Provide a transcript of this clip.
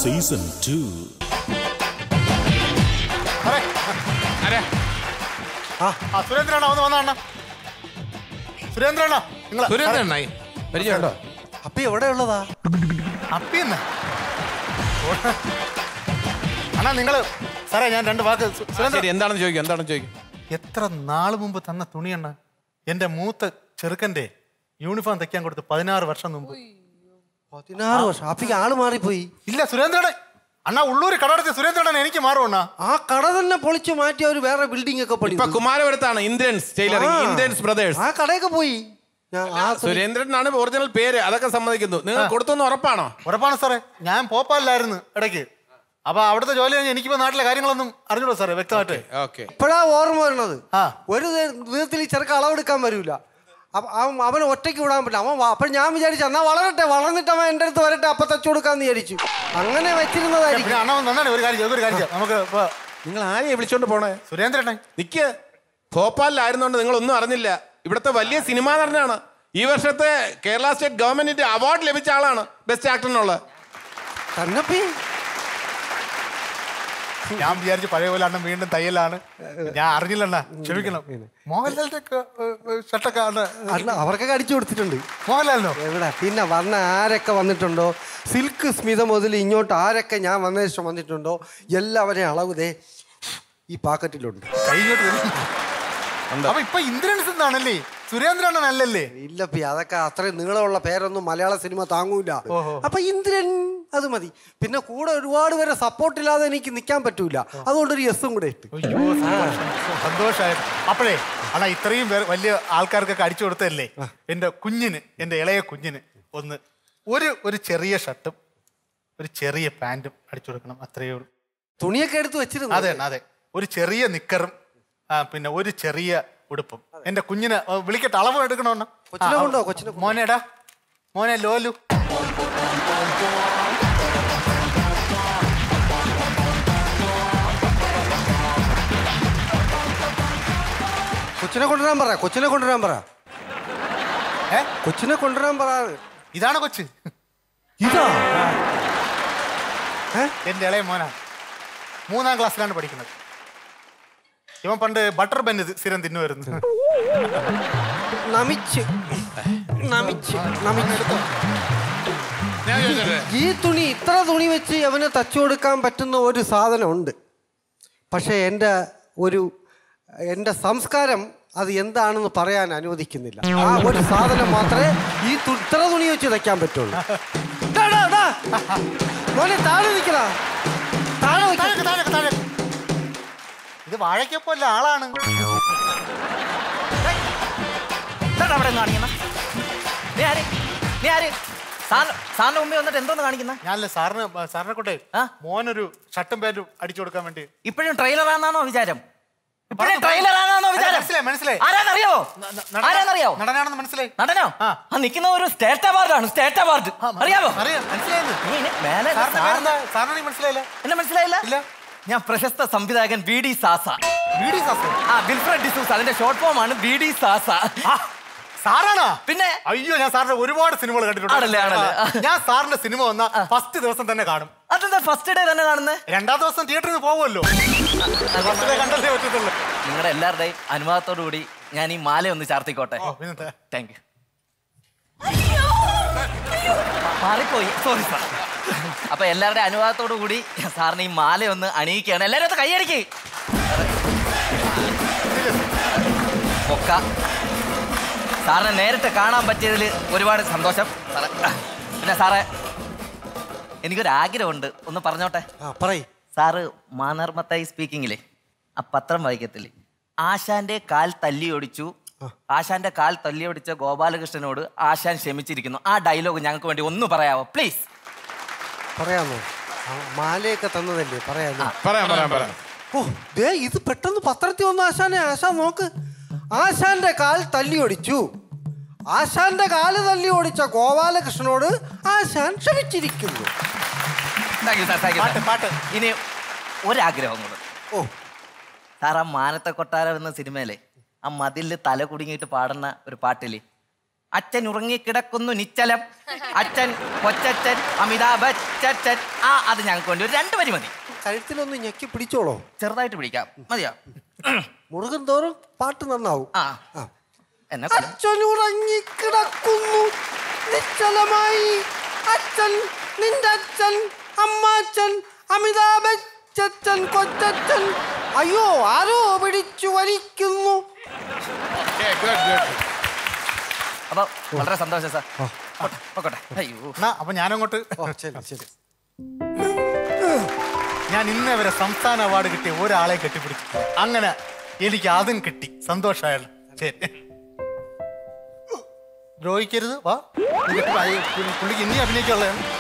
Season two ആ സുരേന്ദ്രനാ ഒന്ന് വന്ന അണ്ണ സുരേന്ദ്രനാ നിങ്ങൾ സുരേന്ദ്രനായി പരിചയമുണ്ടോ അപ്പൊ എവിടെ ഉള്ളതാ അപ്പിന്ന് അണ്ണാ നിങ്ങള് സാറേ ഞാൻ രണ്ട് വാക്ക് സു- സുരേന്ദ്രൻ ശരി എന്താണെന്ന് ചോദിക്കും എന്താണെന്ന് ചോദിക്കും എത്ര നാള് മുമ്പ് തന്ന തുണിയണ്ണ എന്റെ മൂത്ത ചെറുക്കന്റെ യൂണിഫോം തയ്ക്കാൻ കൊടുത്ത് പതിനാറ് വർഷം മുമ്പ് പതിനാറ് വർഷം അപ്പിക്ക് ആള് മാറിപ്പോയി ഇല്ല സുരേന്ദ്രനെ അണ്ണാ ഉള്ളൂര് കടടച്ച് സുരേന്ദ്രനെ എനിക്ക് മാറും അണ്ണാ ആ കട തന്നെ പൊളിച്ചു മാറ്റി ഒരു വേറെ ബിൽഡിംഗ് ഒക്കെ പണി ഇപ്പൊ കുമാരപുരത്താണ് ഇന്ദ്രൻസ് ടൈലറിംഗ് ഇന്ദ്രൻസ് ബ്രദേഴ്സ് ആ കടയൊക്കെ പോയി ഞാൻ ആ തുണി- സുരേന്ദ്രനാണ് ഒറിജിനൽ പേര് അതൊക്കെ സമ്മതിക്കുന്നു നിങ്ങൾ കൊടുത്തെന്ന് ഉറപ്പാണോ ഉറപ്പാണ് സാറേ ഞാൻ പോപ്പാലിലായിരുന്നു ഇടയ്ക്ക് അപ്പൊ അവിടുത്തെ ജോലി കഴിഞ്ഞ് എനിക്കിപ്പോ നാട്ടിലെ കാര്യങ്ങളൊന്നും അറിഞ്ഞൂടോ സാറേ വ്യക്തമായിട്ട് ഓക്കെ ഇപ്പഴാ ഓർമ്മ വരണത് ആ. ഒരു വിധത്തിൽ ഈ ചെറുക്ക അളവെടുക്കാൻ വരൂല അപ്പൊ അവൻ അവനെ ഒറ്റയ്ക്ക് വിടാൻ പറ്റില്ല അവൻ വ- അപ്പൊ ഞാൻ വിചാരിച്ചു എന്നാ വളരട്ടെ വളർന്നിട്ട് അവൻ എൻ്റെ അടുത്ത് വരട്ടെ അപ്പൊ തച്ചു കൊടുക്കാന്ന് വിചാരിച്ചു അങ്ങനെ വെച്ചിരുന്നതായിരിക്കും പിന്നെ അണ്ണ നന്നാണ് ഒരു കാര്യം ചെയ്യ്, ഒരു കാര്യം ചെയ്യാം. നമുക്ക് ഇപ്പൊ നിങ്ങൾ ആരെയാ വിളിച്ചോണ്ട് പോണേ സുരേന്ദ്രനെ നിക്ക് ഭോപ്പാലിലായിരുന്നോണ്ട് നിങ്ങൾ ഒന്നും അറിഞ്ഞില്ല ഇവിടുത്തെ വലിയ സിനിമാ നടനാണ് ഈ വർഷത്തെ കേരള സ്റ്റേറ്റ് ഗവൺമെന്റിന്റെ അവാർഡ് ലഭിച്ച ആളാണ് ബെസ്റ്റ് ആക്ടറിനുള്ള തന്നപ്പി ഞാൻ വിചാരിച്ചു പഴയ പോലെ അണ്ണൻ വീണ്ടും തയ്യലാണ് ഞാൻ അറിഞ്ഞില്ലണ്ണ ക്ഷമിക്കണം മോഹൻലാലിന്റെ ഒക്കെ ഷർട്ടൊക്കെ അണ്ണ അണ്ണ അവർക്കൊക്കെ അടിച്ചു കൊടുത്തിട്ടുണ്ട് മോഹൻലാലിനോ എവിടെ പിന്നെ വന്ന ആരൊക്കെ വന്നിട്ടുണ്ടോ സിൽക്ക് സ്മിത മുതൽ ഇങ്ങോട്ട് ആരൊക്കെ ഞാൻ വന്ന ശേഷം വന്നിട്ടുണ്ടോ എല്ലാവരെയും അളവ് ദേ ഈ പാക്കറ്റിലുണ്ട് കഴിഞ്ഞോട്ട് വരും. അപ്പൊ ഇപ്പൊ ഇന്ദ്രൻസ് എന്നാണല്ലേ സുരേന്ദ്രണ്ണൻ അല്ലല്ലേ ഇല്ല പി അതൊക്കെ അത്രയും നീളമുള്ള പേരൊന്നും മലയാള സിനിമ താങ്ങൂല അപ്പൊ ഇന്ദ്രൻ അത് മതി പിന്നെ കൂടെ ഒരുപാട് പേരെ സപ്പോർട്ട് ഇല്ലാതെ എനിക്ക് നിൽക്കാൻ പറ്റൂല അതുകൊണ്ട് ഒരു എസ്സും കൂടെ ഇട്ട് അയ്യോ സന്തോഷമായിരുന്നു അപ്പോഴേ അണ്ണാ ഇത്രയും പേർ വലിയ ആൾക്കാർക്കൊക്കെ അടിച്ചു കൊടുത്തതല്ലേ എന്റെ കുഞ്ഞിന് എന്റെ ഇളയ കുഞ്ഞിന് ഒന്ന് ഒരു ഒരു ചെറിയ ഷർട്ടും ഒരു ചെറിയ പാന്റും അടിച്ചു കൊടുക്കണം അത്രയേ ഉള്ളൂ തുണിയൊക്കെ എടുത്ത് വെച്ചിരുന്നു അതെ അണ്ണാ, അതെ ഒരു ചെറിയ നിക്കറും ആ, പിന്നെ ഒരു ചെറിയ ഉടുപ്പും എന്റെ കുഞ്ഞിന് ആ, വിളിക്കട്ടെ അളവ് എടുക്കണോ അണ്ണാ? കൊച്ചിനെ ആ, കൊണ്ടോ, കൊച്ചിനെ കൊണ്ടോ. മോനെടാ മോനെ ലോലു കൊച്ചിനെ കൊണ്ടുവരാൻ പറ കൊച്ചിനെ കൊണ്ടുവരാൻ പറ ഏ കൊച്ചിനെ കൊണ്ടുവരാൻ പറ ഇതാണ് കൊച്ച് ഇതാ എന്റെ ഇളയ മോനാ മൂന്നാം ക്ലാസ്സിലാണ് പഠിക്കുന്നത് ഇവൻ പണ്ട് ബട്ടർ ബെൻ സ്ഥിരം തിന്നുമായിരുന്നു നമിച്ച് നമിച്ച് നമിച്ച് ഞാൻ ചോദിച്ചോട്ടെ? ഈ തുണി ഇത്ര തുണി വെച്ച് അവന് തച്ചു കൊടുക്കാൻ പറ്റുന്ന ഒരു സാധനമുണ്ട് പക്ഷേ എൻ്റെ ഒരു എൻ്റെ സംസ്കാരം അത് എന്താണെന്ന് പറയാൻ അനുവദിക്കുന്നില്ല ആ ഒരു സാധനം മാത്രമേ ഈ തു- ഇത്ര തുണി വെച്ച് തയ്ക്കാൻ പറ്റുള്ളൂ ഡാ, ഡാ, ഡാ. മോനെ താഴെ നിൽക്കടാ താഴെ നിൽക്ക. താഴേക്ക്, താഴേക്ക്, താഴേക്ക്. ഇത് വാഴയ്ക്കൊപ്പല്ല ആളാണ് എന്താണ് അവിടെ കാണിക്കുന്ന നീ ആര് നീ ആര് സാറിന് സാറിന്റെ മുമ്പിൽ വന്നിട്ട് എന്തോന്ന് കാണിക്കുന്ന ഞാനല്ലേ സാറിന് സാറിനെ കൊണ്ടേ ആ? മോനൊരു ഷർട്ടും പാന്റും അടിച്ചു കൊടുക്കാൻ വേണ്ടി ഇപ്പോഴും ട്രെയിലർ ആണെന്നാണോ വിചാരം ഇപ്പോഴും ട്രെയിലർ ആണെന്നാണോ അല്ല, വിചാരം മനസ്സിലായി, മനസ്സിലായി. ആരാന്നറിയോ നടന- ആരാന്നറിയോ നടനാണെന്ന് മനസ്സിലായി നടനോ ആ. ആ നിൽക്കുന്ന ഒരു സ്റ്റേറ്റ് അവാർഡാണ് സ്റ്റേറ്റ് അവാർഡ് അറിയാമോ അറിയാം മനസ്സിലായത് നീ ഇനി മേലെ സാറിന്റെ പേരെന്താ സാറിന് മനസ്സിലായില്ല എന്നെ മനസ്സിലായില്ല ഇല്ല. ഞാൻ പ്രശസ്ത സംവിധായകൻ ബി ഡി സാസ വീടി സാസ് ആ വിൽഫ്രഡ് ഡിസൂസ് അതിന്റെ ഷോർട്ട് ഫോം ആണ് ബി ഡി സാസ സാറാണോ പിന്നെ അയ്യോ ഞാൻ സാറിന്റെ ഒരുപാട് സിനിമകൾ കണ്ടിട്ടുണ്ട് ആണല്ലേ, ആണല്ലേ. ആ, ഞാൻ സാറിന്റെ സിനിമ വന്ന ഫസ്റ്റ് ദിവസം തന്നെ കാണും അതെന്താ ഫസ്റ്റ് ഡേ തന്നെ കാണുന്നത് രണ്ടാം ദിവസം തിയേറ്ററിൽ നിന്ന് പോകുമല്ലോ ഫസ്റ്റ് ഡേ കണ്ടല്ലേ പറ്റത്തുള്ളൂ നിങ്ങളുടെ എല്ലാവരുടെയും അനുവാദത്തോടു കൂടി ഞാൻ ഈ മാല ഒന്ന് ചാർത്തിക്കോട്ടെ ഓ, പിന്നെന്താ? താങ്ക് യു മാറിപ്പോയി സോറി സാർ അപ്പൊ എല്ലാവരുടെയും അനുവാദത്തോടു കൂടി സാറിന് ഈ മാല ഒന്ന് അണിയിക്കുകയാണ് എല്ലാവരും ഒന്ന് കൈയടിക്ക് പൊക്ക സാറിനെ നേരിട്ട് കാണാൻ പറ്റിയതിൽ ഒരുപാട് സന്തോഷം സാറേ പിന്നെ സാറേ എനിക്കൊരു ആഗ്രഹമുണ്ട് ഒന്ന് പറഞ്ഞോട്ടെ ആ പറയ് സാറ് മാനർമത്തായി സ്പീക്കിങ്ങിലെ ആ പത്രം വായിക്കത്തില്ലേ ആശാന്റെ കാൽ തല്ലി ഒടിച്ചു ആശാന്റെ കാൽ തല്ലി ഒടിച്ച ഗോപാലകൃഷ്ണനോട് ആശാൻ ക്ഷമിച്ചിരിക്കുന്നു ആ ഡയലോഗ് ഞങ്ങൾക്ക് വേണ്ടി ഒന്ന് പറയാവോ പ്ലീസ് പറയാമോ ആ, മാലയൊക്കെ തന്നതല്ലേ പറയാമോ പറയാം പറയാം പറയാം ഓ ദേ ഇത് പെട്ടെന്ന് പത്രത്തിൽ വന്ന ആശാനെ ആശാൻ നോക്ക് ആശാന്റെ കാൽ തല്ലി ഒടിച്ചു ആശാന്റെ കാല് തല്ലി ഓടിച്ച ഗോപാലകൃഷ്ണനോട് ആശാൻ ക്ഷമിച്ചിരിക്കുന്നു thank you sir thank you പാട്ട് പാട്ട് ഇനി ഒരാഗ്രഹം കൂടെ ഓ സാർ ആ മാനത്തെ കൊട്ടാരം എന്ന സിനിമയിലെ ആ മതിലിൽ തല കുടുങ്ങിയിട്ട് പാടുന്ന ഒരു പാട്ടില്ലേ അച്ഛൻ ഉറങ്ങിക്കിടക്കുന്നു നിശ്ചലം അച്ഛൻ കൊച്ചച്ഛൻ അമിതാഭ് ബച്ചച്ഛൻ ആ അത് ഞങ്ങൾക്ക് വേണ്ടി ഒരു രണ്ട് വരി മതി കഴുത്തിലൊന്ന് ഞെക്കി പിടിച്ചോളോ ചെറുതായിട്ട് പിടിക്കാം മതിയോ മുറുകൻ തോറും പാട്ട് നന്നാവും ആ ആ. എന്നെ കൊല്ലും. അച്ഛൻ ഉറങ്ങിക്കിടക്കുന്നു നിശ്ചലമായി അച്ഛൻ നിന്റെ അച്ഛൻ അമ്മാച്ചൻ അമിതാഭ് ബച്ചച്ഛൻ കൊച്ചച്ഛൻ അയ്യോ ആരോ പിടിച്ചു വലിക്കുന്നു അപ്പൊ വളരെ സന്തോഷം സാർ പോട്ടെ, പോട്ടെ അയ്യോ എന്നാ അപ്പൊ ഞാനങ്ങോട്ട് ഓ ശരി ശരി ഞാൻ ഇന്നേ വരെ സംസ്ഥാന അവാർഡ് കിട്ടിയ ഒരാളെ കെട്ടിപ്പിടിച്ചു അങ്ങനെ എനിക്ക് അതും കിട്ടി സന്തോഷമായല്ലോ ശരി ദ്രോഹിക്കരുത് വാ നീ കെട്ടി- ആ, ഈ പുള്ളിക്ക് ഇനി അഭിനയിക്കാനുള്ളതാണ്